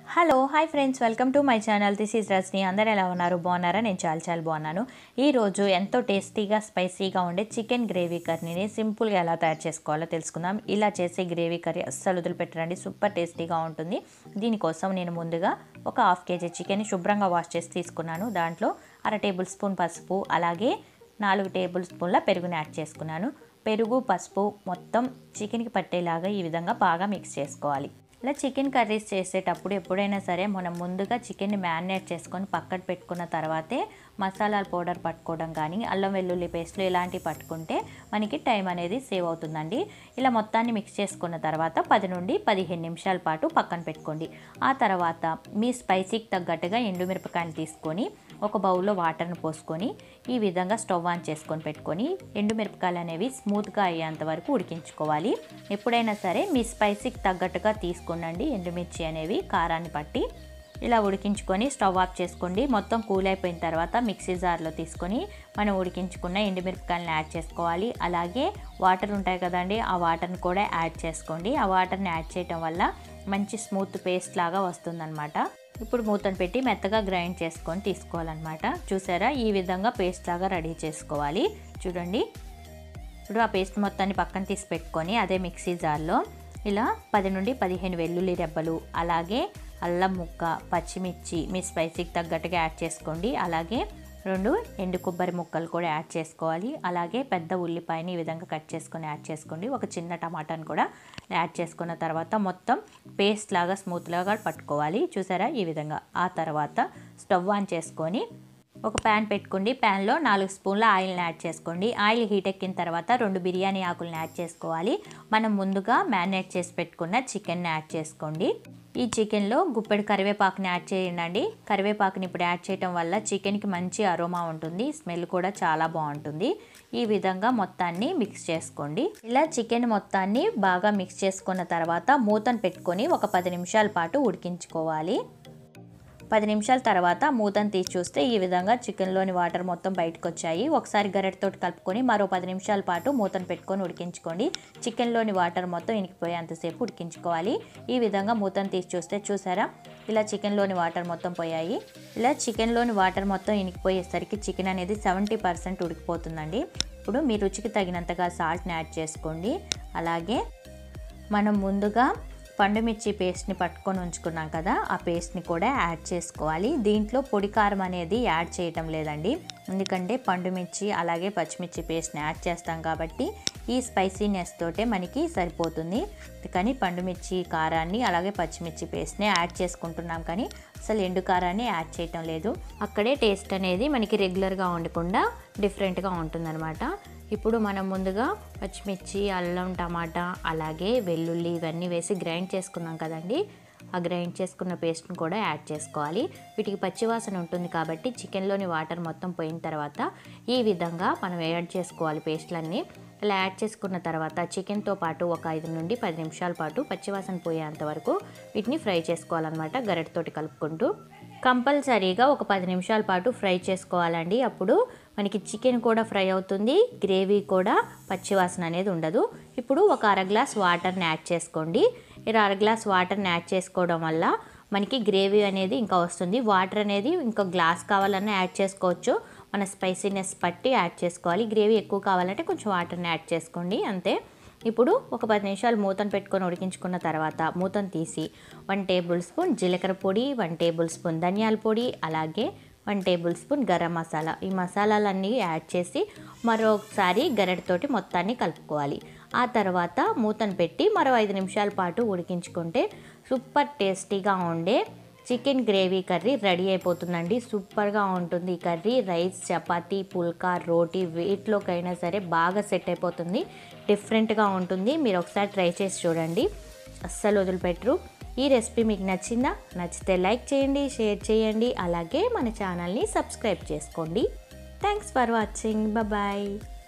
hello hi friends welcome to my channel this is Rajni అందరు ఎలా ఉన్నారు బాగున్నారా నేను చాలా చాలా బాగున్నాను ఈరోజు ఎంతో టేస్టీగా స్పైసీగా ఉండే చికెన్ గ్రేవీ కర్రీని సింపుల్గా ఎలా తయారు చేసుకోవాలో తెలుసుకుందాం ఇలా చేసే గ్రేవీ కర్రీ అస్సలు వదిలిపెట్టరండి సూపర్ టేస్టీగా ఉంటుంది దీనికోసం నేను ముందుగా ఒక హాఫ్ కేజీ చికెన్ శుభ్రంగా వాష్ చేసి తీసుకున్నాను దాంట్లో అర టేబుల్ స్పూన్ పసుపు అలాగే నాలుగు టేబుల్ స్పూన్ల పెరుగుని యాడ్ చేసుకున్నాను పెరుగు పసుపు మొత్తం చికెన్కి పట్టేలాగా ఈ విధంగా బాగా మిక్స్ చేసుకోవాలి ఇలా చికెన్ కర్రీస్ చేసేటప్పుడు ఎప్పుడైనా సరే మనం ముందుగా చికెన్ని మ్యారినేట్ చేసుకొని పక్కన పెట్టుకున్న తర్వాతే మసాలాల పౌడర్ పట్టుకోవడం కానీ అల్లం వెల్లుల్లి పేస్ట్లు ఇలాంటివి పట్టుకుంటే మనకి టైం అనేది సేవ్ అవుతుందండి ఇలా మొత్తాన్ని మిక్స్ చేసుకున్న తర్వాత పది నుండి పదిహేను నిమిషాల పాటు పక్కన పెట్టుకోండి ఆ తర్వాత మీ స్పైసీకి తగ్గట్టుగా ఎండుమిరపకాయలు తీసుకొని ఒక బౌల్లో వాటర్ను పోసుకొని ఈ విధంగా స్టవ్ ఆన్ చేసుకొని పెట్టుకొని ఎండుమిరపకాయలు అనేవి స్మూత్గా అయ్యేంత వరకు ఉడికించుకోవాలి ఎప్పుడైనా సరే మీ స్పైసీకి తగ్గట్టుగా తీసుకునండి ఎండుమిర్చి అనేవి కారాన్ని పట్టి ఇలా ఉడికించుకొని స్టవ్ ఆఫ్ చేసుకోండి మొత్తం కూల్ అయిపోయిన తర్వాత మిక్సీ జార్లో తీసుకొని మనం ఉడికించుకున్న ఎండుమిరపకాయలను యాడ్ చేసుకోవాలి అలాగే వాటర్ ఉంటాయి కదండి ఆ వాటర్ని కూడా యాడ్ చేసుకోండి ఆ వాటర్ని యాడ్ చేయటం వల్ల మంచి స్మూత్ పేస్ట్ లాగా వస్తుందన్నమాట ఇప్పుడు మూతను పెట్టి మెత్తగా గ్రైండ్ చేసుకొని తీసుకోవాలన్నమాట చూసారా ఈ విధంగా పేస్ట్ లాగా రెడీ చేసుకోవాలి చూడండి ఇప్పుడు ఆ పేస్ట్ మొత్తాన్ని పక్కన తీసి పెట్టుకొని అదే మిక్సీ జార్లో ఇలా పది నుండి పదిహేను వెల్లుల్లి రెబ్బలు అలాగే అల్లం ముక్క పచ్చిమిర్చి మీ స్పైసీకి తగ్గట్టుగా యాడ్ చేసుకోండి అలాగే రెండు ఎండు కొబ్బరి ముక్కలు కూడా యాడ్ చేసుకోవాలి అలాగే పెద్ద ఉల్లిపాయని ఈ విధంగా కట్ చేసుకొని యాడ్ చేసుకోండి ఒక చిన్న టమాటాని కూడా యాడ్ చేసుకున్న తర్వాత మొత్తం పేస్ట్ లాగా స్మూత్ లాగా పట్టుకోవాలి చూసారా ఈ విధంగా ఆ తర్వాత స్టవ్ ఆన్ చేసుకొని ఒక ప్యాన్ పెట్టుకోండి ప్యాన్లో నాలుగు స్పూన్ల ఆయిల్ని యాడ్ చేసుకోండి ఆయిల్ హీట్ ఎక్కిన తర్వాత రెండు బిర్యానీ ఆకులను యాడ్ చేసుకోవాలి మనం ముందుగా మ్యారినేట్ చేసి పెట్టుకున్న చికెన్ని యాడ్ చేసుకోండి ఈ చికెన్లో గుప్పెడు కరివేపాకుని యాడ్ చేయండి కరివేపాకుని ఇప్పుడు యాడ్ చేయడం వల్ల చికెన్కి మంచి అరోమా ఉంటుంది స్మెల్ కూడా చాలా బాగుంటుంది ఈ విధంగా మొత్తాన్ని మిక్స్ చేసుకోండి ఇలా చికెన్ మొత్తాన్ని బాగా మిక్స్ చేసుకున్న తర్వాత మూతను పెట్టుకొని ఒక పది నిమిషాల పాటు ఉడికించుకోవాలి పది నిమిషాల తర్వాత మూతను తీసి చూస్తే ఈ విధంగా చికెన్లోని వాటర్ మొత్తం బయటకు వచ్చాయి ఒకసారి గరెటతో కలుపుకొని మరో పది నిమిషాల పాటు మూతను పెట్టుకొని ఉడికించుకోండి చికెన్లోని వాటర్ మొత్తం ఇనికిపోయేంతసేపు ఉడికించుకోవాలి ఈ విధంగా మూతను తీసి చూస్తే చూసారా ఇలా చికెన్లోని వాటర్ మొత్తం పోయాయి ఇలా చికెన్లోని వాటర్ మొత్తం ఇనికిపోయేసరికి చికెన్ అనేది సెవెంటీ పర్సెంట్ ఉడికిపోతుందండి ఇప్పుడు మీ రుచికి తగినంతగా సాల్ట్ని యాడ్ చేసుకోండి అలాగే మనం ముందుగా పండుమిర్చి పేస్ట్ని పట్టుకొని ఉంచుకున్నాం కదా ఆ పేస్ట్ని కూడా యాడ్ చేసుకోవాలి దీంట్లో పొడి కారం అనేది యాడ్ చేయటం లేదండి ఎందుకంటే పండుమిర్చి అలాగే పచ్చిమిర్చి పేస్ట్ని యాడ్ చేస్తాం కాబట్టి ఈ స్పైసీనెస్ తోటే మనకి సరిపోతుంది కానీ పండుమిర్చి కారాన్ని అలాగే పచ్చిమిర్చి పేస్ట్ని యాడ్ చేసుకుంటున్నాం కానీ అసలు ఎండు కారాన్ని యాడ్ చేయటం లేదు అక్కడే టేస్ట్ అనేది మనకి రెగ్యులర్గా ఉండకుండా డిఫరెంట్గా ఉంటుందన్నమాట ఇప్పుడు మనం ముందుగా పచ్చిమిర్చి అల్లం టమాటా అలాగే వెల్లుల్లి ఇవన్నీ వేసి గ్రైండ్ చేసుకున్నాం కదండి ఆ గ్రైండ్ చేసుకున్న పేస్ట్ని కూడా యాడ్ చేసుకోవాలి వీటికి పచ్చివాసన ఉంటుంది కాబట్టి చికెన్లోని వాటర్ మొత్తం పోయిన తర్వాత ఈ విధంగా మనం యాడ్ చేసుకోవాలి పేస్ట్లన్నీ ఇలా యాడ్ చేసుకున్న తర్వాత చికెన్తో పాటు ఒక ఐదు నుండి పది నిమిషాల పాటు పచ్చివాసన పోయేంత వరకు వీటిని ఫ్రై చేసుకోవాలన్నమాట గరిటతోటి కలుపుకుంటూ కంపల్సరీగా ఒక పది నిమిషాల పాటు ఫ్రై చేసుకోవాలండి అప్పుడు మనకి చికెన్ కూడా ఫ్రై అవుతుంది గ్రేవీ కూడా పచ్చివాసన అనేది ఉండదు ఇప్పుడు ఒక అర గ్లాస్ వాటర్ని యాడ్ చేసుకోండి ఇలా అర గ్లాస్ వాటర్ని యాడ్ చేసుకోవడం వల్ల మనకి గ్రేవీ అనేది ఇంకా వస్తుంది వాటర్ అనేది ఇంకా గ్లాస్ కావాలన్నా యాడ్ చేసుకోవచ్చు మన స్పైసీనెస్ పట్టి యాడ్ చేసుకోవాలి గ్రేవీ ఎక్కువ కావాలంటే కొంచెం వాటర్ని యాడ్ చేసుకోండి అంతే ఇప్పుడు ఒక పది నిమిషాలు మూతను పెట్టుకొని ఉడికించుకున్న తర్వాత మూతను తీసి వన్ టేబుల్ స్పూన్ జీలకర్ర పొడి వన్ టేబుల్ స్పూన్ ధనియాల పొడి అలాగే one tablespoon garam masala ఈ మసాలాలన్నీ యాడ్ చేసి మరొకసారి గరెడతోటి మొత్తాన్ని కలుపుకోవాలి ఆ తర్వాత మూతను పెట్టి మరో ఐదు నిమిషాల పాటు ఉడికించుకుంటే సూపర్ టేస్టీగా ఉండే చికెన్ గ్రేవీ కర్రీ రెడీ అయిపోతుందండి సూపర్గా ఉంటుంది ఈ కర్రీ రైస్ చపాతీ పుల్కా రోటీ వీటిలోకైనా సరే బాగా సెట్ అయిపోతుంది డిఫరెంట్గా ఉంటుంది మీరు ఒకసారి ట్రై చేసి చూడండి అస్సలు వదిలిపెట్టరు ఈ రెసిపీ మీకు నచ్చిందా నచ్చితే లైక్ చేయండి షేర్ చేయండి అలాగే మన ఛానల్ని సబ్స్క్రైబ్ చేసుకోండి థ్యాంక్స్ ఫర్ వాచింగ్ బాయ్